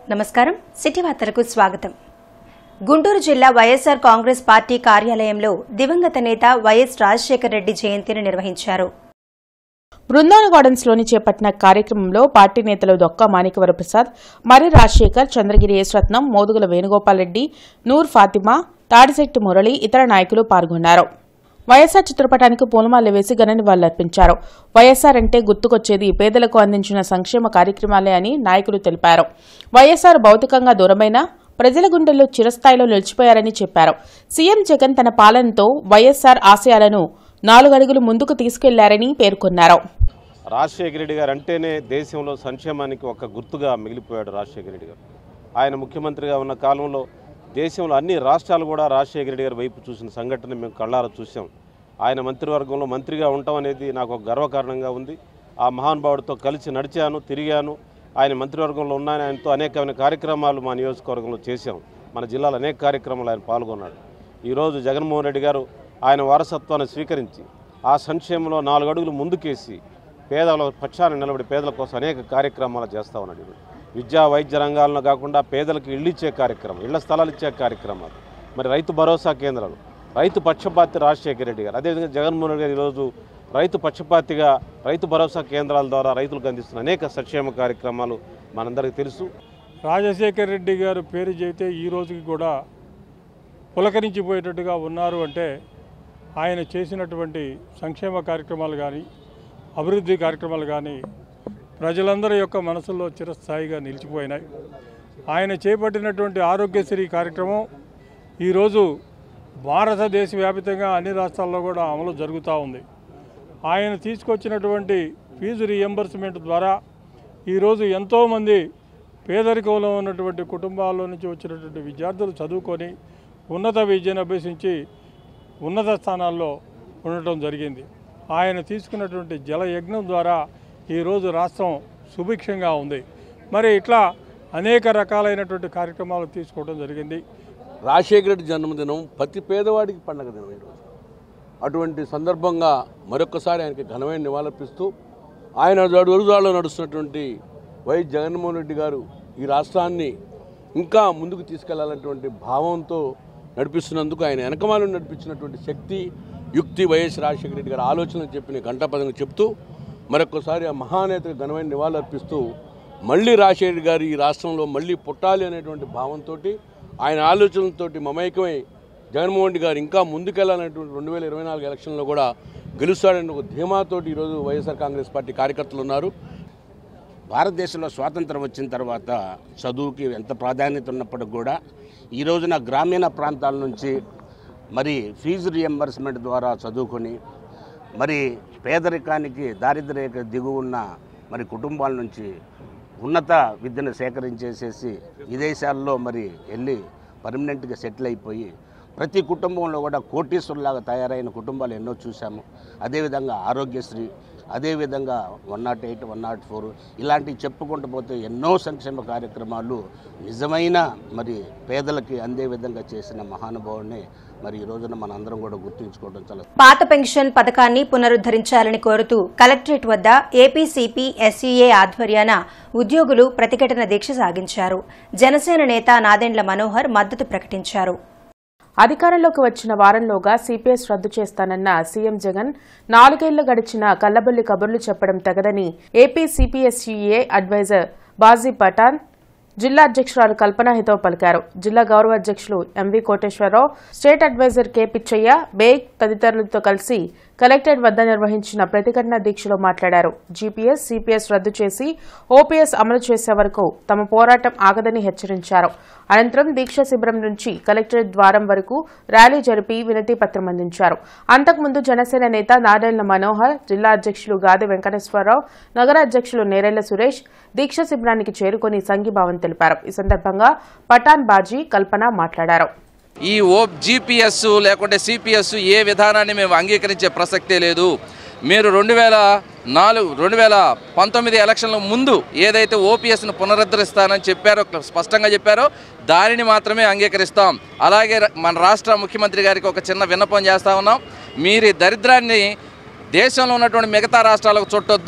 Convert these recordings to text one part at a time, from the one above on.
నమస్కారం సిటీ వార్తలకు స్వాగతం గుంటూరు జిల్లా వైఎస్సార్ కాంగ్రెస్ పార్టీ కార్యాలయంలో దివంగత నేత వైఎస్ రాజశేఖర రెడ్డి జయంతిని నిర్వహించారు బృందావన గార్డెన్స్ లోని చేపట్టిన కార్యక్రమంలో పార్టీ నేతలు దొక్క మాణికవరప్రసాద్ మరి రాజశేఖర్ చంద్రగిరి యేసరత్నం మోదుగుల వేణుగోపాల్ రెడ్డి నూర్ ఫాతిమా తాడిశెట్టి మురళి ఇతర నాయకులు పాల్గొన్నారు వైఎస్సార్ చిత్రపటానికి పూలమాల వేసి ఘన నివాళులర్పించారు వైఎస్సార్ అంటే గుర్తుకొచ్చేది పేదలకు అందించిన సంక్షేమ కార్యక్రమాలే అని నాయకులు తెలిపారు వైఎస్సార్ భౌతికంగా దూరమైన ప్రజల గుండెల్లో చిరస్థాయిలో నిలిచిపోయారని చెప్పారు సీఎం జగన్ తన పాలనతో వైఎస్సార్ ఆశయాలను నాలుగడుగులు ముందుకు తీసుకెళ్లారని పేర్కొన్నారు రాజశేఖర రెడ్డి గారు అంటేనే దేశంలో సంక్షేమానికి ఒక గుర్తుగా మిగిలిపోయాడు రాజశేఖర రెడ్డి గారు ఆయన ముఖ్యమంత్రిగా ఉన్న కాలంలో దేశంలో అన్ని రాష్ట్రాలు కూడా రాజశేఖర రెడ్డి గారి వైపు చూసిన సంఘటన మేము కళ్ళారా చూసాం ఆయన మంత్రివర్గంలో మంత్రిగా ఉండటం అనేది నాకు ఒక గర్వకారణంగా ఉంది ఆ మహానుభావుడితో కలిసి నడిచాను తిరిగాను ఆయన మంత్రివర్గంలో ఉన్నాను ఆయనతో అనేకమైన కార్యక్రమాలు మా నియోజకవర్గంలో చేశాం మన జిల్లాలో అనేక కార్యక్రమాలు ఆయన పాల్గొన్నాడు ఈరోజు జగన్మోహన్ రెడ్డి గారు ఆయన వారసత్వాన్ని స్వీకరించి ఆ సంక్షేమంలో నాలుగు అడుగులు ముందుకేసి పేదల పక్షాన నిలబడి పేదల కోసం అనేక కార్యక్రమాలు చేస్తూ ఉన్నాడు ఈరోజు. విద్యా వైద్య రంగాలను కాకుండా పేదలకు ఇళ్ళు ఇచ్చే కార్యక్రమం ఇళ్ల స్థలాలు ఇచ్చే కార్యక్రమాలు మరి రైతు భరోసా కేంద్రాలు రైతు పక్షపాతి రాజశేఖర రెడ్డి గారు అదేవిధంగా జగన్మోహన్ రెడ్డి గారు ఈరోజు రైతు పక్షపాతిగా రైతు భరోసా కేంద్రాల ద్వారా రైతులకు అందిస్తున్న అనేక సంక్షేమ కార్యక్రమాలు మనందరికీ తెలుసు రాజశేఖర్ రెడ్డి గారు పేరు చెబితే ఈ రోజుకి కూడా పులకరించిపోయేటట్టుగా ఉన్నారు అంటే ఆయన చేసినటువంటి సంక్షేమ కార్యక్రమాలు కానీ అభివృద్ధి కార్యక్రమాలు కానీ ప్రజలందరి యొక్క మనసుల్లో చిరస్థాయిగా నిలిచిపోయినాయి ఆయన చేపట్టినటువంటి ఆరోగ్యశ్రీ కార్యక్రమం ఈరోజు భారతదేశ వ్యాపితంగా అన్ని రాష్ట్రాల్లో కూడా అమలు జరుగుతూ ఉంది ఆయన తీసుకొచ్చినటువంటి ఫీజు రియంబర్స్మెంట్ ద్వారా ఈరోజు ఎంతోమంది పేదరికంలో ఉన్నటువంటి కుటుంబాల్లో నుంచి వచ్చినటువంటి విద్యార్థులు చదువుకొని ఉన్నత విద్యను అభ్యసించి ఉన్నత స్థానాల్లో ఉండటం జరిగింది ఆయన తీసుకున్నటువంటి జల యజ్ఞం ద్వారా ఈరోజు రాష్ట్రం సుభిక్షంగా ఉంది మరి ఇట్లా అనేక రకాలైనటువంటి కార్యక్రమాలు తీసుకోవడం జరిగింది రాజశేఖర రెడ్డి జన్మదినం ప్రతి పేదవాడికి పండగ దినం ఈరోజు అటువంటి సందర్భంగా మరొకసారి ఆయనకి ఘనమైన నివాళులర్పిస్తూ ఆయన అడుగుదాలో నడుస్తున్నటువంటి వైఎస్ జగన్మోహన్ రెడ్డి గారు ఈ రాష్ట్రాన్ని ఇంకా ముందుకు తీసుకెళ్లాలన్నటువంటి భావంతో నడిపిస్తున్నందుకు ఆయన వెనకమాలను నడిపించినటువంటి శక్తి యుక్తి వైఎస్ రాజశేఖర రెడ్డి గారి ఆలోచనలు చెప్పిన గంటాపదంగా చెప్తూ మరొకసారి ఆ మహానేతకు ఘనమైన నివాళులర్పిస్తూ మళ్ళీ రాజశేఖర గారు ఈ రాష్ట్రంలో మళ్ళీ పుట్టాలి అనేటువంటి భావంతో ఆయన ఆలోచనలతోటి మమైకమై జగన్మోహన్ రెడ్డి గారు ఇంకా ముందుకెళ్లాలనేటువంటి రెండు వేల ఇరవై నాలుగు ఎలక్షన్లో కూడా గెలుస్తాడని ఒక ధీమాతోటి ఈరోజు వైఎస్ఆర్ కాంగ్రెస్ పార్టీ కార్యకర్తలు ఉన్నారు భారతదేశంలో స్వాతంత్రం వచ్చిన తర్వాత చదువుకి ఎంత ప్రాధాన్యత ఉన్నప్పటికి కూడా ఈ రోజున గ్రామీణ ప్రాంతాల నుంచి మరి ఫీజు రియంబర్స్మెంట్ ద్వారా చదువుకొని మరి పేదరికానికి దారిద్ర్య దిగువ ఉన్న మరి కుటుంబాల నుంచి ఉన్నత విద్యను సేకరించేసేసి విదేశాల్లో మరి వెళ్ళి పర్మనెంట్గా సెటిల్ అయిపోయి ప్రతి కుటుంబంలో కూడా కోటీశ్వరులాగా తయారైన కుటుంబాలు ఎన్నో చూసాము అదేవిధంగా ఆరోగ్యశ్రీ అదేవిధంగా one naught eight one naught four ఇలాంటివి చెప్పుకుంటూ పోతే ఎన్నో సంక్షేమ కార్యక్రమాలు నిజమైన మరి పేదలకి అందే విధంగా చేసిన మహానుభావుడిని మరి ఈ రోజున మన అందరం కూడా గుర్తుంచుకోవడం చాలా పాత పెన్షన్ పథకాన్ని పునరుద్దరించాలని కోరుతూ కలెక్టరేట్ వద్ద ఏపీసీపీ ఎస్ఈఏ ఆధ్వర్యాన ఉద్యోగులు ప్రతిఘటన దీక్ష సాగించారు జనసేన నేత నాదెండ్ల మనోహర్ మద్దతు ప్రకటించారు అధికారంలోకి వచ్చిన వారంలోగా సిపిఎస్ రద్దు చేస్తానన్న సీఎం జగన్ నాలుగేళ్లు గడిచిన కల్లబొల్లి కబుర్లు చెప్పడం తగదని AP CPSEA adviser Baji Pathan జిల్లా అధ్యక్షురాలు కల్పన హితవు పలికారు జిల్లా గౌరవ అధ్యక్షులు MV Koteswararao state adviser K Pichaiah Baig తదితరులతో కలిసి కలెక్టరేట్ వద్ద నిర్వహించిన ప్రతిఘటన దీక్షలో మాట్లాడారు జీపీఎస్ సిపిఎస్ రద్దు చేసి ఓపీఎస్ అమలు చేసే వరకు తమ పోరాటం ఆగదని హెచ్చరించారు అనంతరం దీక్ష శిబిరం నుంచి కలెక్టరేట్ ద్వారం వరకు ర్యాలీ జరిపి వినతి పత్రం అందించారు అంతకుముందు జనసేన నేత నారాయణ మనోహర్ జిల్లా అధ్యక్షులు గాది వెంకటేశ్వరరావు నగర అధ్యక్షులు నేరెళ్ల సురేష్ దీక్ష శిబిరానికి చేరుకుని సంఘీభావం తెలిపారు ఈ సందర్భంగా పఠాన్ బాజీ కల్పన మాట్లాడారు ఈ ఓ జీపీఎస్ లేకుంటే సిపిఎస్ ఏ విధానాన్ని మేము అంగీకరించే ప్రసక్తే లేదు మీరు రెండు వేల నాలుగు రెండు వేల పంతొమ్మిది ఎలక్షన్ల ముందు ఏదైతే ఓపీఎస్ను పునరుద్ధరిస్తానని చెప్పారో స్పష్టంగా చెప్పారో దానిని మాత్రమే అంగీకరిస్తాం అలాగే ర- మన రాష్ట్ర ముఖ్యమంత్రి గారికి ఒక చిన్న విన్నపం చేస్తా ఉన్నాం మీరు ఈ దరిద్రాన్ని దేశంలో ఉన్నటువంటి మిగతా రాష్ట్రాలకు చుట్టొద్దు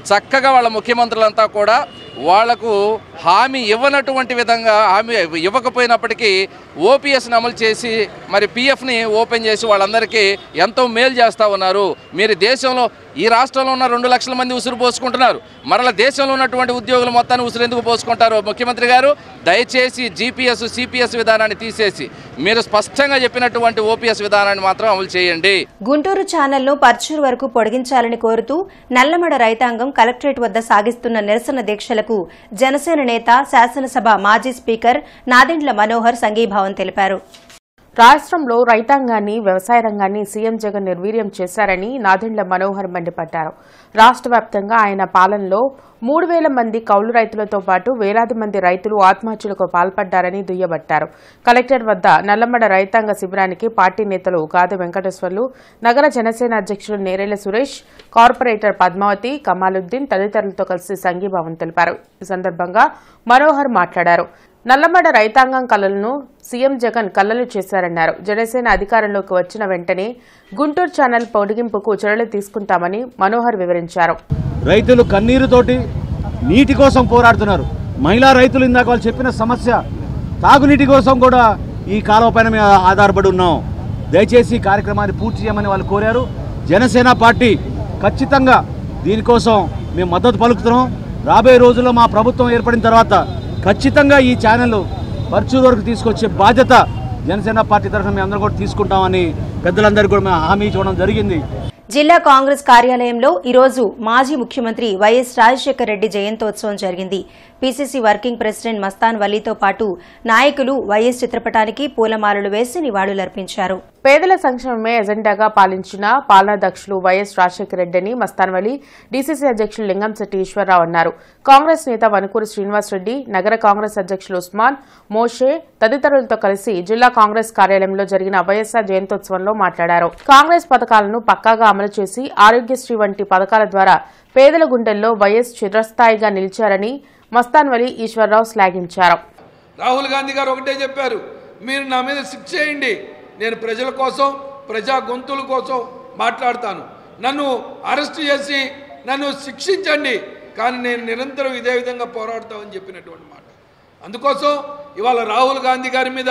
చక్కగా వాళ్ళ ముఖ్యమంత్రులంతా కూడా వాళ్లకు హామీ ఇవ్వనటువంటి విధంగా హామీ ఇవ్వకపోయినప్పటికీ ఓపీఎస్ని అమలు చేసి మరి పిఎఫ్ని ఓపెన్ చేసి వాళ్ళందరికీ ఎంతో మేలు చేస్తూ ఉన్నారు మీరు దేశంలో ఈ రాష్ట్రంలో ఉన్న రెండు లక్షల మంది ఉసురు పోసుకుంటున్నారు మరల దేశంలో ఉన్నటువంటి ఉద్యోగులు మొత్తాన్ని ఉసురు ఎందుకు పోసుకుంటారు ముఖ్యమంత్రి గారు దయచేసి జీపీఎస్ సిపిఎస్ విధానాన్ని తీసేసి మీరు స్పష్టంగా చెప్పినటువంటి ఓపీఎస్ విధానాన్ని మాత్రం అమలు చేయండి గుంటూరు ఛానల్ను పర్చూరు వరకు పొడిగించాలని కోరుతూ నల్లమడ రైతాంగం కలెక్టరేట్ వద్ద సాగిస్తున్న నిరసన దీక్షలకు జనసేన నేత శాసనసభ మాజీ స్పీకర్ నాదెండ్ల మనోహర్ సంఘీభావం తెలిపారు రాష్ట్రంలో రైతాంగాన్ని వ్యవసాయ రంగాన్ని సీఎం జగన్ నిర్వీర్యం చేశారని నాదెండ్ల మనోహర్ మండిపడ్డారు రాష్ట్ర వ్యాప్తంగా ఆయన పాలనలో మూడు వేల మంది కౌలు రైతులతో పాటు వేలాది మంది రైతులు ఆత్మహత్యలకు పాల్పడ్డారని దుయ్యబట్టారు కలెక్టర్ వద్ద నల్లమడ రైతాంగ శిబిరానికి పార్టీ నేతలు గాది వెంకటేశ్వర్లు నగర జనసేన అధ్యక్షులు నేరేళ్ల సురేష్ కార్పొరేటర్ పద్మావతి కమాలుద్దీన్ తదితరులతో కలిసి సంఘీభావం తెలిపారు ఈ సందర్భంగా మనోహర్ మాట్లాడారు నల్లమడ రైతాంగం కలలను సీఎం జగన్ కల్లలు చేశారన్నారు జనసేన అధికారంలోకి వచ్చిన వెంటనే గుంటూరు ఛానల్ పొడిగింపుకు చర్యలు తీసుకుంటామని మనోహర్ వివరించారు రైతులు కన్నీరుతోటి నీటి కోసం పోరాడుతున్నారు మహిళా రైతులు ఇందాక వాళ్ళు చెప్పిన సమస్య తాగునీటి కోసం కూడా ఈ కాలువ పైన మేము ఆధారపడి ఉన్నాం దయచేసి ఈ కార్యక్రమాన్ని పూర్తి చేయమని వాళ్ళు కోరారు జనసేన పార్టీ ఖచ్చితంగా దీనికోసం మేము మద్దతు పలుకుతున్నాం రాబోయే రోజుల్లో మా ప్రభుత్వం ఏర్పడిన తర్వాత ఖచ్చితంగా ఈ ఛానల్ పర్చూరు వరకు తీసుకొచ్చే బాధ్యత జనసేన పార్టీ తరఫున మేము అందరం కూడా తీసుకుంటామని పెద్దలందరికీ కూడా మేము హామీ ఇవ్వడం జరిగింది జిల్లా కాంగ్రెస్ కార్యాలయంలో ఈరోజు మాజీ ముఖ్యమంత్రి వైఎస్ రాజశేఖర రెడ్డి జయంతోత్సవం జరిగింది పీసీసీ వర్కింగ్ ప్రెసిడెంట్ మస్తాన్ వలీతో పాటు నాయకులు వైఎస్ చిత్రపటానికి పూలమాలలు వేసి నివాళులర్పించారు పేదల సంక్షేమమే ఎజెండాగా పాలించిన పాలనాధ్యక్షులు వైఎస్ రాజశేఖర రెడ్డిని మస్తాన్వలి డీసీసీ అధ్యక్షులు లింగంశెట్టి ఈశ్వరరావు అన్నారు కాంగ్రెస్ నేత వనుకూరు శ్రీనివాసరెడ్డి నగర కాంగ్రెస్ అధ్యక్షులు ఉస్మాన్ మోషే తదితరులతో కలిసి జిల్లా కాంగ్రెస్ కార్యాలయంలో జరిగిన వైఎస్ఆర్ జయంతోత్సవంలో మాట్లాడారు కాంగ్రెస్ పథకాలను పక్కాగా అమలు చేసి ఆరోగ్యశ్రీ వంటి పథకాల ద్వారా పేదల గుండెల్లో వైఎస్ చిరస్థాయిగా నిలిచారని మస్తాన్వలి ఈశ్వరరావు శ్లాఘించారు రాహుల్ గాంధీ గారు ఒకటే చెప్పారు మీరు నా మీద శిక్ష చేయండి నేను ప్రజల కోసం ప్రజా గొంతుల కోసం మాట్లాడతాను నన్ను అరెస్ట్ చేసి నన్ను శిక్షించండి కానీ నేను నిరంతరం ఇదే విధంగా పోరాడతామని చెప్పినటువంటి మాట అందుకోసం ఇవాళ రాహుల్ గాంధీ గారి మీద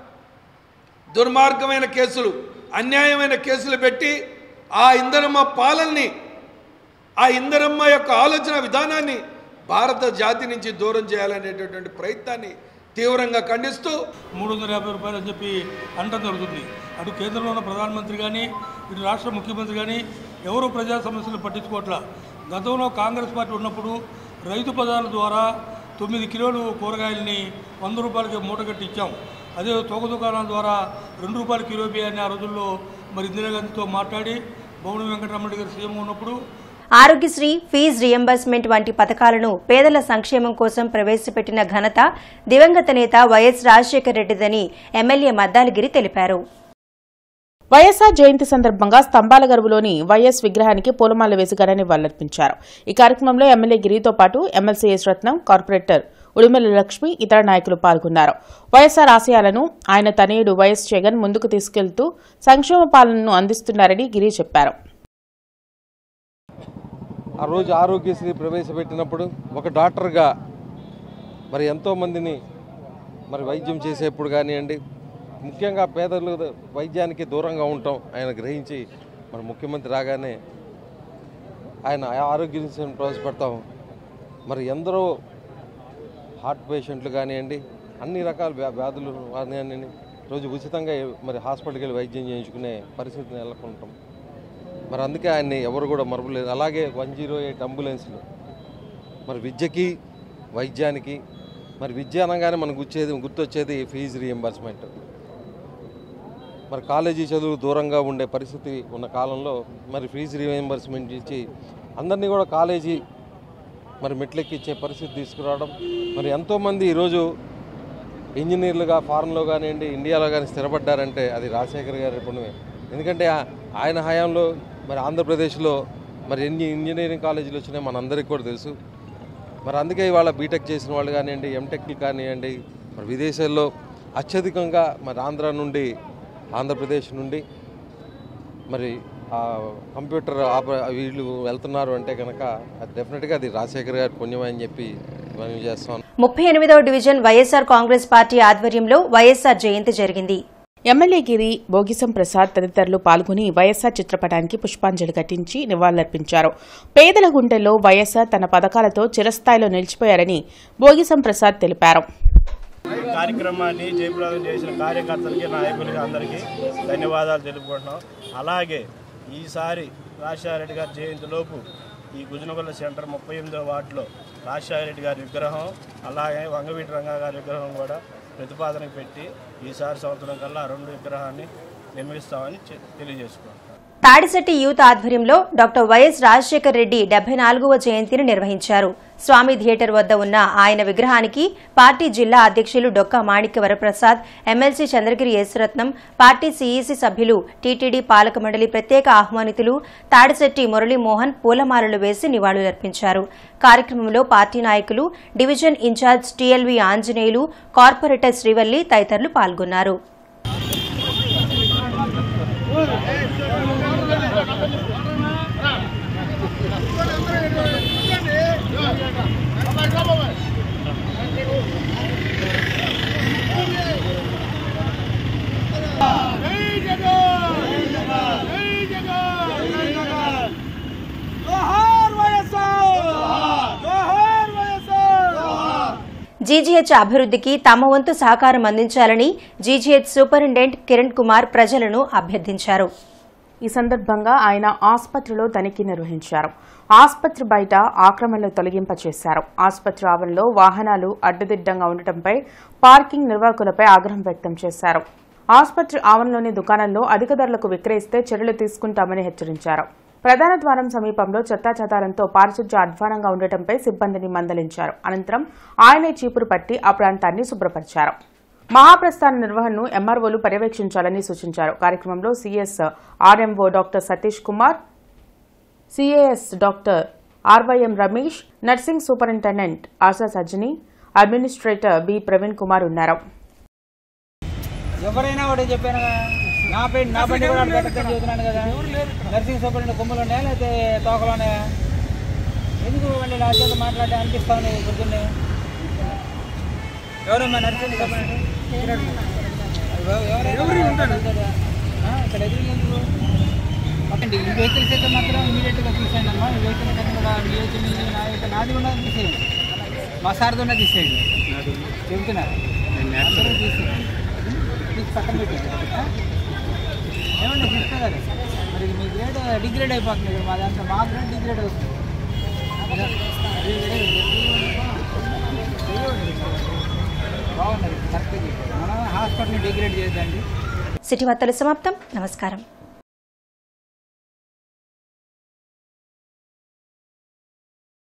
దుర్మార్గమైన కేసులు అన్యాయమైన కేసులు పెట్టి ఆ ఇందరమ్మ పాలనని ఆ ఇందరమ్మ యొక్క ఆలోచన విధానాన్ని భారత జాతి నుంచి దూరం చేయాలనేటటువంటి ప్రయత్నాన్ని తీవ్రంగా ఖండిస్తూ మూడు వందల యాభై రూపాయలు అని చెప్పి అనడం జరుగుతుంది అటు కేంద్రంలో ఉన్న ప్రధానమంత్రి కానీ ఇటు రాష్ట్ర ముఖ్యమంత్రి కానీ ఎవరు ప్రజా సమస్యలు పట్టించుకోవట్లా గతంలో కాంగ్రెస్ పార్టీ ఉన్నప్పుడు రైతు పదాల ద్వారా తొమ్మిది కిలోలు కూరగాయలని వంద రూపాయలకి మూట కట్టి ఇచ్చాం అదే తోక దుకాణాల ద్వారా రెండు రూపాయల కిలో బియ్యాన్ని ఆ రోజుల్లో మరి ఇందిరాగాంధీతో మాట్లాడి భవన వెంకటరమణ గారు సీఎం ఉన్నప్పుడు ఆరోగ్యశ్రీ ఫీజు రియంబర్స్మెంట్ వంటి పథకాలను పేదల సంక్షేమం కోసం ప్రవేశపెట్టిన ఘనత దివంగత నేత వైఎస్ రాజశేఖర రెడ్డిదని ఎమ్మెల్యే మద్దాలగిరి తెలిపారు వైఎస్ఆర్ జయంతి సందర్భంగా స్తంభాల గరువులోని వైఎస్ విగ్రహానికి పూలమాల వేసి ఘన నివాళులర్పించారు ఈ కార్యక్రమంలో ఎమ్మెల్యే గిరితో పాటు MLC S Ratnam corporator Udimela Lakshmi ఇతర నాయకులు పాల్గొన్నారు వైఎస్ఆర్ ఆశయాలను ఆయన తనయుడు వైఎస్ జగన్ ముందుకు తీసుకెళ్తూ సంక్షేమ పాలనను అందిస్తున్నారని గిరి చెప్పారు ఆ రోజు ఆరోగ్యశ్రీ ప్రవేశపెట్టినప్పుడు ఒక డాక్టర్గా మరి ఎంతోమందిని మరి వైద్యం చేసేప్పుడు కానివ్వండి ముఖ్యంగా పేదలు వైద్యానికి దూరంగా ఉంటాం ఆయన గ్రహించి మరి ముఖ్యమంత్రి రాగానే ఆయన ఆరోగ్యశ్రీని ప్రవేశపెడతాం మరి ఎందరో హార్ట్ పేషెంట్లు కానివ్వండి అన్ని రకాల వ్యా వ్యాధులు కానివ్వండి రోజు ఉచితంగా మరి హాస్పిటల్కి వెళ్ళి వైద్యం చేయించుకునే పరిస్థితిని నెలకొంటాం మరి అందుకే ఆయన్ని ఎవరు కూడా మరవలేదు అలాగే వన్ జీరో ఎయిట్ అంబులెన్స్లు మరి విద్యకి వైద్యానికి మరి విద్య అనగానే మనకు గుర్చేది గుర్తొచ్చేది ఫీజు రియంబర్స్మెంట్ మరి కాలేజీ చదువు దూరంగా ఉండే పరిస్థితి ఉన్న కాలంలో మరి ఫీజు రియంబర్స్మెంట్ ఇచ్చి అందరినీ కూడా కాలేజీ మరి మెట్లెక్కిచ్చే పరిస్థితి తీసుకురావడం మరి ఎంతోమంది ఈరోజు ఇంజనీర్లుగా ఫారెన్లో కానివ్వండి ఇండియాలో కానీ స్థిరపడ్డారంటే అది రాజశేఖర్ గారి పుణ్యమే ఎందుకంటే ఆ- ఆయన హయాంలో మరి ఆంధ్రప్రదేశ్లో మరి ఎన్ని ఇంజనీరింగ్ కాలేజీలు వచ్చినాయి మనందరికీ కూడా తెలుసు మరి అందుకే ఇవాళ బీటెక్ చేసిన వాళ్ళు కానివ్వండి ఎంటెక్లు కానివ్వండి మరి విదేశాల్లో అత్యధికంగా మరి ఆంధ్ర నుండి ఆంధ్రప్రదేశ్ నుండి మరి ఆ కంప్యూటర్ ఆప వీళ్ళు వెళ్తున్నారు అంటే కనుక అది డెఫినెట్గా అది రాజశేఖర్ గారి పుణ్యం అని చెప్పి మనం చేస్తాం ముప్పై ఎనిమిదవ డివిజన్ వైఎస్ఆర్ కాంగ్రెస్ పార్టీ ఆధ్వర్యంలో వైఎస్ఆర్ జయంతి జరిగింది ఎమ్మెల్యే గిరి బోగిసం ప్రసాద్ తదితరులు పాల్గొని వైఎస్సార్ చిత్రపటానికి పుష్పాంజలి ఘటించి నివాళులర్పించారు పేదల గుండెల్లో వైఎస్సార్ తన పథకాలతో చిరస్థాయిలో నిలిచిపోయారని బోగిసం ప్రసాద్ తెలిపారు ఈ కార్యక్రమాన్ని జయప్రదం చేసిన కార్యకర్తలకి నాయకులకి అందరికీ ధన్యవాదాలు తెలుపుకుంటున్నాం అలాగే ఈసారి రాజశేఖర రెడ్డి గారి జయంతిలోపు ఈ గుజనగొల్ల సెంటర్ ముప్పై ఎనిమిదో వార్డులో రాజశేఖర రెడ్డి గారి విగ్రహం అలాగే వంగవీటి రంగా గారి విగ్రహం కూడా ప్రతిపాదనకు పెట్టి ఈసారి సంవత్సరం కల్లా ఆ రెండు విగ్రహాన్ని నిర్మిస్తామని చె- తెలియజేసుకుంటున్నాం తాడిశెట్టి యూత్ ఆధ్వర్యంలో డాక్టర్ వైఎస్ రాజశేఖర్ రెడ్డి డెబ్బై నాలుగవ జయంతిని నిర్వహించారు స్వామి థియేటర్ వద్ద ఉన్న ఆయన విగ్రహానికి పార్టీ జిల్లా అధ్యక్షులు Dokka Manikya Varaprasad MLC Chandragiri Yesuratnam party CEC సభ్యులు టీటీడీ పాలక మండలి ప్రత్యేక ఆహ్వానితులు తాడిశెట్టి మురళీమోహన్ పూలమాలలు వేసి నివాళులర్పించారు కార్యక్రమంలో పార్టీ నాయకులు division in charge TLV Anjaneyulu corporator Srivalli తదితరులు పాల్గొన్నారు జీజీహెచ్ అభివృద్ధికి తమ వంతు సహకారం అందించాలని జీజీహెచ్ సూపరింటెండెంట్ కిరణ్ కుమార్ ప్రజలను అభ్యర్థించారు ఈ సందర్భంగా ఆయన ఆసుపత్రిలో తనిఖీ నిర్వహించారు ఆసుపత్రి బయట ఆక్రమణలు తొలగింప చేశారు ఆసుపత్రి ఆవరణలో వాహనాలు అడ్డదిడ్డంగా ఉండటంపై పార్కింగ్ నిర్వాహకులపై ఆగ్రహం వ్యక్తం చేశారు ఆసుపత్రి ఆవరణలోని దుకాణంలో అధిక ధరలకు విక్రయిస్తే చర్యలు తీసుకుంటామని హెచ్చరించారు ప్రధాన ద్వారం సమీపంలో చెత్తాచెదారంతో పారిశుధ్య అధ్వానంగా ఉండటంపై సిబ్బందిని మందలించారు అనంతరం ఆయనే చీపురు పట్టి ఆ ప్రాంతాన్ని శుభ్రపరిచారు మహాప్రస్థాన నిర్వహణను ఎంఆర్ఓలు పర్యవేక్షించాలని సూచించారు కార్యక్రమంలో CS RMO doctor Satish Kumar CAS doctor RYM Ramesh nursing superintendent Asha Sajjani administrator B Praveen Kumar ఉన్నారు ఎవరైనా ఒకటే చెప్పాను కదా నా పెయింట్ నా బండి కూడా పెట్టద్దని చెబుతున్నాను కదా నర్సింగ్ సూపరింటెండెంట్ కొమ్ములు ఉన్నాయా లేకపోతే తోకలు ఉన్నాయా ఎందుకు మళ్ళీ నా చేత మాట్లాడే అనిపిస్తావు నీకు పొద్దున్నే ఎవరమ్మా నర్సింగ్ సూపరింటెండెంట్ ఆ, ఇక్కడ ఎదురు ఎందుకు ఓకే ఈ వెహికల్స్ అయితే మాత్రం ఇమీడియట్గా తీసేయండి అమ్మా ఈ వెహికల్స్ అన్ని కూడా మీ వెహికల్ మీ నా యొక్క నాది కూడా తీసేయండి మా సార్ది కూడా తీసేయండి చెబుతున్నారు అందరూ తీసేయండి తీసి పక్కన పెట్టండి ఆ? ఏమండి సిస్టర్ గారు మరి మీ గ్రేడ్ డిగ్రేడ్ అయిపోతుంది ఇక్కడ మా దాంట్లో మా గ్రేడ్ డిగ్రేడ్ అవుతుంది బాగున్నది కరెక్ట్గా చెప్పారు మనం హాస్పిటల్ని డిగ్రేడ్ చేయొద్దండి సిటీ వార్తలు సమాప్తం నమస్కారం